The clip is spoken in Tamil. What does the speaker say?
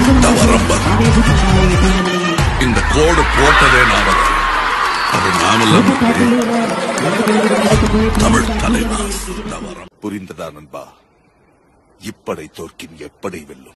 தவறம்பர் இந்த கோடு போட்டதே நாம அது நாமல்ல தமிழ் தலைவா தவறம் புரிந்ததா நண்பா இப்படை தோற்கின் எப்படை வெல்லும்